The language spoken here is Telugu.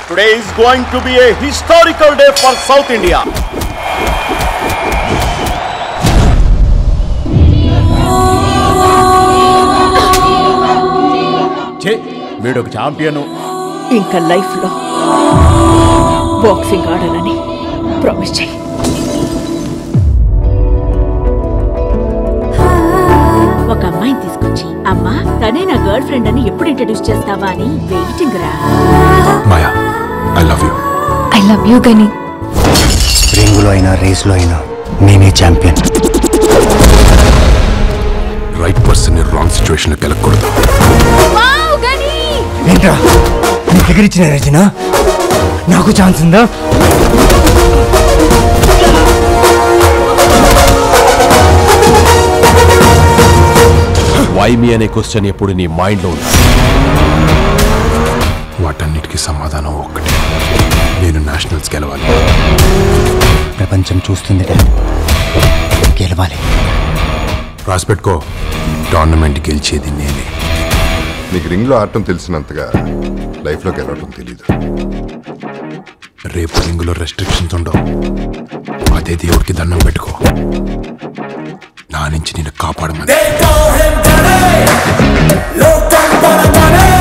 Today is going to be a historical day for South India. ఛే వీడొక ఛాంపియన్ ఇంకా లైఫ్ లో బాక్సింగ్ ఆడనని ప్రామిస్ చెయ్యి ఒక అమ్మాయిని తీసుకొచ్చి అమ్మా తనే నా గర్ల్ ఫ్రెండ్ అని ఎప్పుడు ఇంట్రడ్యూస్ చేస్తావా అని వెయిటింగ్ రా Maya I love you I love you Ghani రింగులో అయినా రేస్లో అయినా నేనే ఛాంపియన్ రైట్ పర్సన్ ని రాంగ్ సిచ్యువేషన్ లో కెలకూడదు ఏంట్రా నీ దగ్గర ఇచ్చిన రచన నాకు ఛాన్స్ ఉందా వై మీ అనే క్వశ్చన్ ఎప్పుడు నీ మైండ్ లో ఉంది వాటన్నిటికీ సమాధానం ఒక్కటే నేను నేషనల్స్ గెలవాలి ప్రపంచం చూస్తుంది కదా గెలవాలి రాసి పెట్టుకో టోర్నమెంట్ గెలిచేది నేనే నీకు రింగ్లో ఆడటం తెలిసినంతగా లైఫ్లో గెలవటం తెలీదు రేపు రింగులో రెస్ట్రిక్షన్స్ ఉండవు అదే దేవుడికి దండం పెట్టుకో నా నుంచి నేను కాపాడమని Look,